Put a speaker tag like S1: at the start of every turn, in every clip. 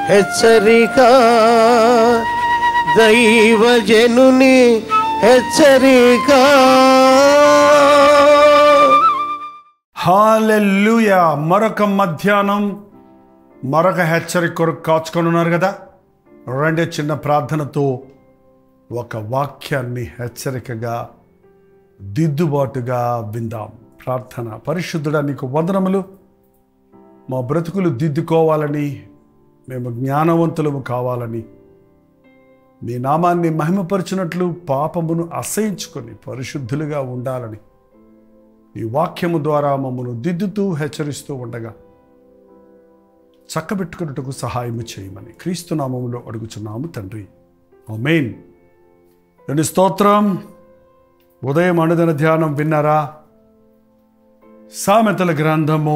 S1: హెచ్చరిక దైవజనుని హెచ్చరిక
S2: హాలెల్లుయా మరొక మధ్యాహ్నం మరొక హెచ్చరిక కొరకు కాచుకొని ఉన్నారు కదా రెండే చిన్న ప్రార్థనతో ఒక వాక్యాన్ని హెచ్చరికగా దిద్దుబాటుగా విందాం ప్రార్థన పరిశుద్ధుడా నీకు వందనములు మా బ్రతుకులు దిద్దుకోవాలని మేము జ్ఞానవంతులము కావాలని మీ నామాన్ని మహిమపరిచినట్లు పాపమును అసహించుకొని పరిశుద్ధులుగా ఉండాలని ఈ వాక్యము ద్వారా మమ్మను దిద్దుతూ హెచ్చరిస్తూ ఉండగా చక్కబెట్టుకున్నట్టుకు సహాయము చేయమని క్రీస్తు నామములో అడుగుచున్నాము తండ్రి మెయిన్ రెండు స్తోత్రం ఉదయం అనుదిన ధ్యానం విన్నారా సామెతల గ్రంథము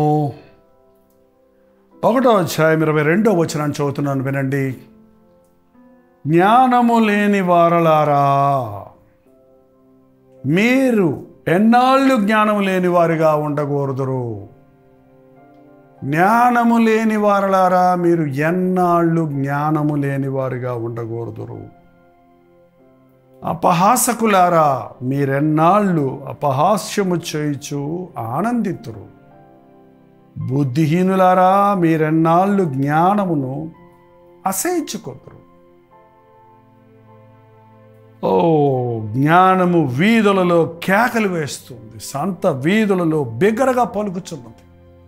S2: ఒకటో అధ్యాయం ఇరవై రెండో వచనాన్ని చదువుతున్నాను వినండి జ్ఞానము లేని వారలారా మీరు ఎన్నాళ్ళు జ్ఞానము లేని వారిగా ఉండకూడదురు జ్ఞానము లేని వారలారా మీరు ఎన్నాళ్ళు జ్ఞానము లేని వారిగా ఉండకూడదురు అపహాసకులారా మీరెన్నాళ్ళు అపహాస్యము చేయుచు ఆనందితురు బుద్ధిహీనులారా మీరెన్నాళ్ళు జ్ఞానమును అసహించుకుందరు ఓ జ్ఞానము వీధులలో కేకలు వేస్తుంది సంత వీధులలో బిగ్గరగా పలుకుచున్నది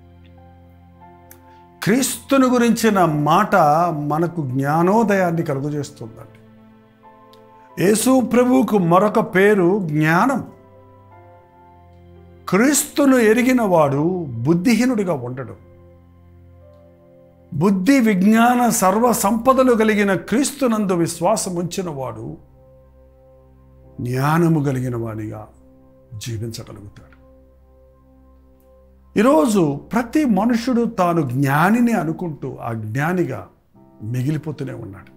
S2: క్రీస్తుని గురించిన మాట మనకు జ్ఞానోదయాన్ని కలుగజేస్తుందండి యేసు ప్రభువుకు మరొక పేరు జ్ఞానం క్రీస్తును ఎరిగిన వాడు బుద్ధిహీనుడిగా ఉండడు బుద్ధి విజ్ఞాన సర్వ సంపదలు కలిగిన క్రీస్తునందు విశ్వాసం ఉంచిన వాడు జ్ఞానము కలిగిన వాడిగా జీవించగలుగుతాడు ఈరోజు ప్రతి మనుషుడు తాను జ్ఞానిని అనుకుంటూ ఆ జ్ఞానిగా మిగిలిపోతూనే ఉన్నాడు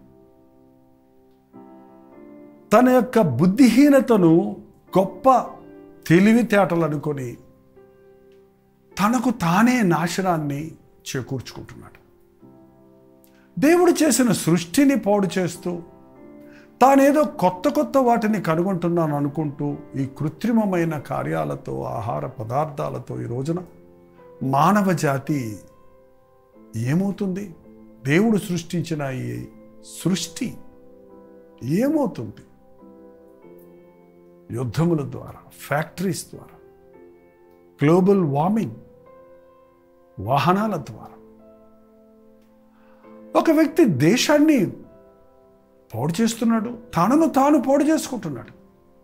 S2: తన యొక్క బుద్ధిహీనతను గొప్ప తెలివితేటలు అనుకొని తనకు తానే నాశనాన్ని చేకూర్చుకుంటున్నాడు దేవుడు చేసిన సృష్టిని పాడు చేస్తూ తానేదో కొత్త కొత్త వాటిని కనుగొంటున్నాను అనుకుంటూ ఈ కృత్రిమమైన కార్యాలతో ఆహార పదార్థాలతో ఈ రోజున మానవ జాతి ఏమవుతుంది దేవుడు సృష్టించిన ఈ సృష్టి ఏమవుతుంది యుద్ధముల ద్వారా ఫ్యాక్టరీస్ ద్వారా గ్లోబల్ వార్మింగ్ వాహనాల ద్వారా ఒక వ్యక్తి దేశాన్ని పాడు చేస్తున్నాడు తనను తాను పాడు చేసుకుంటున్నాడు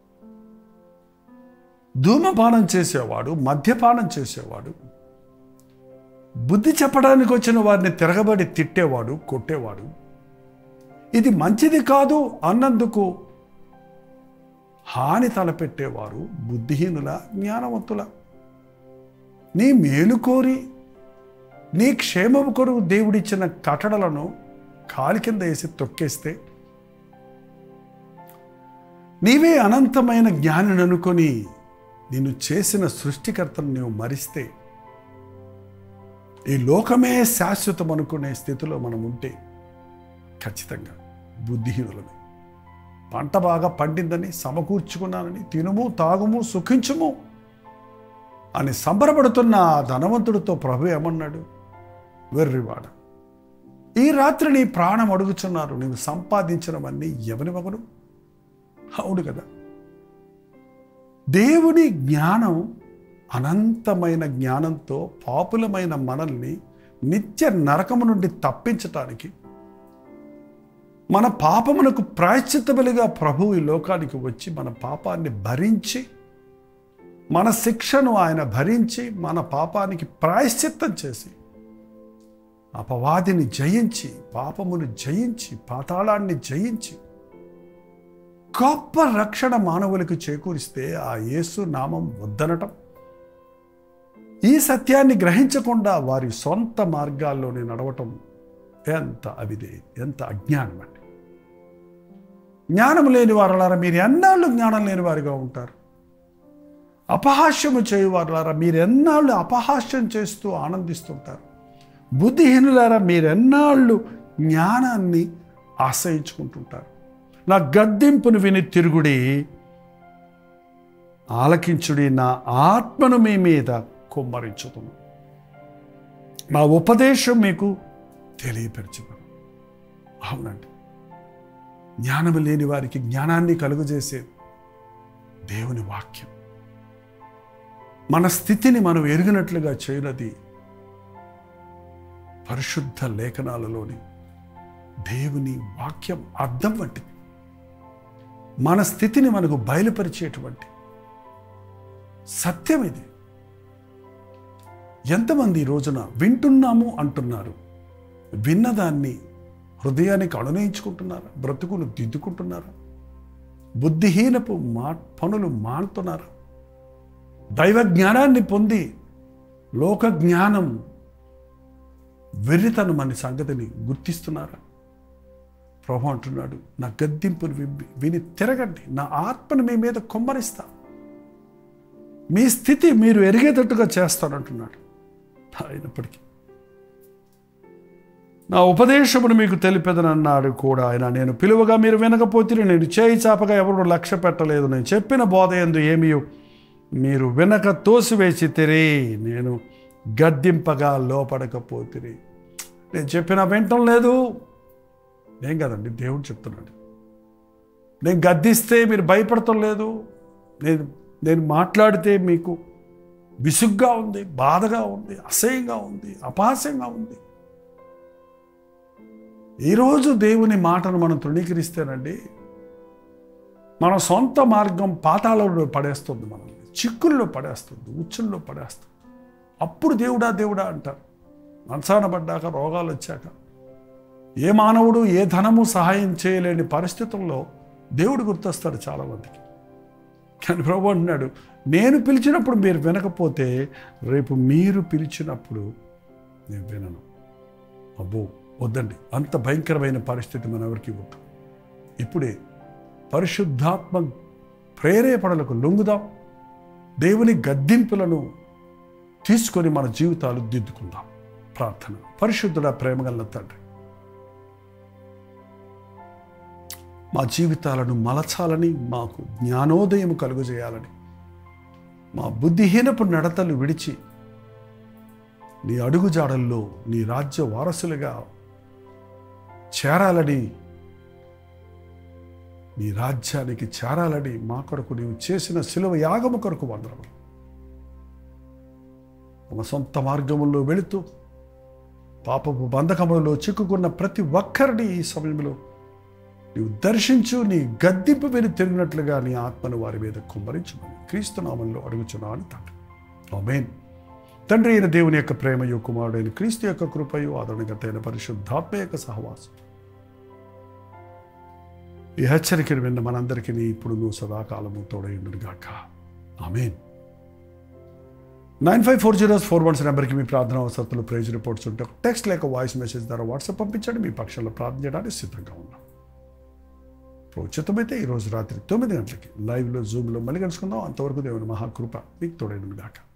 S2: ధూమపానం చేసేవాడు మద్యపానం చేసేవాడు బుద్ధి చెప్పడానికి వచ్చిన వారిని తిరగబడి తిట్టేవాడు కొట్టేవాడు ఇది మంచిది కాదు అన్నందుకు హాని తలపెట్టేవారు బుద్ధిహీనుల జ్ఞానవంతుల నీ మేలు కోరి నీ క్షేమము కొరకు దేవుడిచ్చిన కట్టడలను కాలి కింద వేసి తొక్కేస్తే నీవే అనంతమైన జ్ఞానిని అనుకొని నిన్ను చేసిన సృష్టికర్తను నీవు మరిస్తే ఈ లోకమే శాశ్వతం అనుకునే స్థితిలో మనం ఉంటే ఖచ్చితంగా బుద్ధిహీనులమే పంట బాగా పండిందని సమకూర్చుకున్నానని తినుము తాగుము సుఖించుము అని సంబరపడుతున్న ఆ ధనవంతుడితో ప్రభు ఏమన్నాడు వెర్రివాడ ఈ రాత్రి నీ ప్రాణం అడుగుచున్నారు నీవు సంపాదించినవన్నీ ఎవరి మగను అవును కదా దేవుని జ్ఞానం అనంతమైన జ్ఞానంతో పాపులమైన మనల్ని నిత్య నరకము నుండి తప్పించటానికి మన పాపమునకు ప్రాయశ్చిత్తబలిగా ప్రభు ఈ లోకానికి వచ్చి మన పాపాన్ని భరించి మన శిక్షను ఆయన భరించి మన పాపానికి ప్రాయశ్చిత్తం చేసి అపవాదిని జయించి పాపమును జయించి పాతాళాన్ని జయించి గొప్ప రక్షణ మానవులకు చేకూరిస్తే ఆ యేసు నామం వద్దనటం ఈ సత్యాన్ని గ్రహించకుండా వారి సొంత మార్గాల్లోనే నడవటం ఎంత అవిదే ఎంత అజ్ఞానం అండి జ్ఞానం లేని వారలారా మీరు ఎన్నాళ్ళు జ్ఞానం లేని వారిగా ఉంటారు అపహాస్యము చేయువారులారా మీరు ఎన్నాళ్ళు అపహాస్యం చేస్తూ ఆనందిస్తుంటారు బుద్ధిహీనులారా మీరెన్నాళ్ళు జ్ఞానాన్ని ఆశ్రయించుకుంటుంటారు నా గద్దింపును విని తిరుగుడి ఆలకించుడి నా ఆత్మను మీ మీద కుమ్మరించుతును మా ఉపదేశం మీకు తెలియపరచును అవునండి జ్ఞానము లేని వారికి జ్ఞానాన్ని కలుగజేసేది దేవుని వాక్యం మన స్థితిని మనం ఎరిగినట్లుగా చేయనది పరిశుద్ధ లేఖనాలలోని దేవుని వాక్యం అర్థం వంటిది మన స్థితిని మనకు బయలుపరిచేటువంటి సత్యం ఇది ఎంతమంది ఈ రోజున వింటున్నాము అంటున్నారు విన్నదాన్ని హృదయానికి అనునయించుకుంటున్నారా బ్రతుకును దిద్దుకుంటున్నారా బుద్ధిహీనపు మా పనులు మానుతున్నారా దైవ జ్ఞానాన్ని పొంది లోక జ్ఞానం వెర్రితనం అనే సంగతిని గుర్తిస్తున్నారా ప్రభు అంటున్నాడు నా గద్దింపును విని- విని తిరగండి నా ఆత్మను మీ మీద కొమ్మరిస్తా మీ స్థితి మీరు ఎరిగేటట్టుగా చేస్తానంటున్నాడు అయినప్పటికీ నా ఉపదేశమును మీకు తెలిపెదనన్నాడు కూడా ఆయన నేను పిలువగా మీరు వినకపోతే నేను చేయి చాపగా ఎవరు లక్ష్య పెట్టలేదు నేను చెప్పిన బోధ ఎందు ఏమీ మీరు వినక తోసివేసి తిరి నేను గద్దింపగా లోపడకపోతిరి నేను చెప్పిన వింటం లేదు ఏం కదండి దేవుడు చెప్తున్నాడు నేను గద్దిస్తే మీరు భయపడటం లేదు నేను నేను మాట్లాడితే మీకు విసుగ్గా ఉంది బాధగా ఉంది అసహ్యంగా ఉంది అపహాస్యంగా ఉంది ఈరోజు దేవుని మాటను మనం తృణీకరిస్తేనండి మన సొంత మార్గం పాతాళంలో పడేస్తుంది మనల్ని చిక్కుల్లో పడేస్తుంది ఉచ్చుల్లో పడేస్తుంది అప్పుడు దేవుడా దేవుడా అంటారు మనసాన పడ్డాక రోగాలు వచ్చాక ఏ మానవుడు ఏ ధనము సహాయం చేయలేని పరిస్థితుల్లో దేవుడు గుర్తొస్తాడు చాలామందికి కానీ ప్రభు అంటున్నాడు నేను పిలిచినప్పుడు మీరు వినకపోతే రేపు మీరు పిలిచినప్పుడు నేను వినను అబ్బో వద్దండి అంత భయంకరమైన పరిస్థితి మన ఎవరికి వద్దు ఇప్పుడే పరిశుద్ధాత్మ ప్రేరేపణలకు లొంగుదాం దేవుని గద్దింపులను తీసుకొని మన జీవితాలు దిద్దుకుందాం ప్రార్థన పరిశుద్ధుడ ప్రేమగల తండ్రి మా జీవితాలను మలచాలని మాకు జ్ఞానోదయం కలుగజేయాలని మా బుద్ధిహీనపు నడతలు విడిచి నీ అడుగుజాడల్లో నీ రాజ్య వారసులుగా చేరాలని నీ రాజ్యానికి చేరాలని మా కొరకు నీవు చేసిన శిలువ యాగము కొరకు వందరము మా సొంత మార్గముల్లో వెళుతూ పాపపు బంధకములలో చిక్కుకున్న ప్రతి ఒక్కరిని ఈ సమయంలో నీవు దర్శించు నీ గద్దింపు విని తిరిగినట్లుగా నీ ఆత్మను వారి మీద కుమ్మరించమని క్రీస్తు నామంలో అడుగుచున్నాను తండ్రి ఆమేన్ తండ్రి అయిన దేవుని యొక్క ప్రేమయు కుమారుడైన క్రీస్తు యొక్క కృపయు ఆదరణగతైన పరిశుద్ధాత్మ యొక్క సహవాసం ఈ హెచ్చరికను విన్న మనందరికీ ఇప్పుడు నువ్వు సదాకాలము తోడైండుగాక amen nine five four zeros four ones నెంబర్కి మీ ప్రార్థన అవసరతలు ప్రైజ్ రిపోర్ట్స్ ఉంటే టెక్స్ట్ లేక వాయిస్ మెసేజ్ ద్వారా వాట్సాప్ పంపించండి మీ పక్షంలో ప్రార్థన చేయడానికి సిద్ధంగా ఉన్నాం ప్రోచితమైతే ఈరోజు రాత్రి తొమ్మిది గంటలకి లైవ్లో జూమ్లో మళ్ళీ కలుసుకుందాం అంతవరకు దేవుని మహాకృప మీకు తోడైన గాక